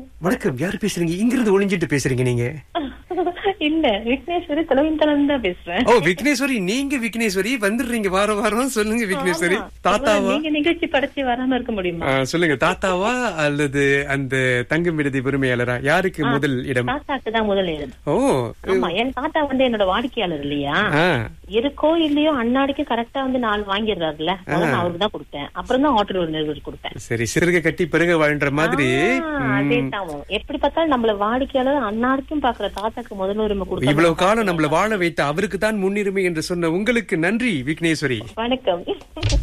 வணக்கம் யார் பேசுறீங்க இங்கிருந்து ஒளிஞ்சிட்டு பேசுறீங்க நீங்க இல்ல விக்னேஸ்வரி தொலைவித்தனம் தான் பேசுறேன் ஓ விக்னேஸ்வரி நீங்க விக்னேஸ்வரி வந்துடுறீங்க வாரம் வாரம் சொல்லுங்க விக்னேஸ்வரி ஆமா. தாத்தாவா நீங்க நிகழ்ச்சி படைச்சு வராம இருக்க முடியுமா ஆ, சொல்லுங்க தாத்தாவா அல்லது அந்த தங்கம் விடுதி உரிமையாளரா யாருக்கு முதல் இடம் தாத்தாக்கு தான் முதல் இடம் ஓ ஆமா என் தாத்தா வந்து என்னோட வாடிக்கையாளர் இல்லையா ஆ இருக்கோ இல்லையோ அன்னாடிக்கு கரெக்டா வந்து நாலு வாங்கிடுறாருல்ல முதல்ல அவருக்கு தான் கொடுத்தேன் அப்புறம் தான் ஹோட்டல் ஒரு நிறுவனம் கொடுத்தேன் சரி சிறுக கட்டி பிறகு வாழ்ன்ற மாதிரி அதேதான் எப்படி பார்த்தாலும் நம்மள வாடிக்கையாளர் அன்னாடிக்கும் பாக்குற தாத்தாக்கு முதல் உரிமை கொடுத்தா இவ்வளவு காலம் நம்மள வாழ வைத்த அவருக்கு தான் முன்னுரிமை என்று சொன்ன உங்களுக்கு நன்றி விக்னேஸ்வரி வணக்கம்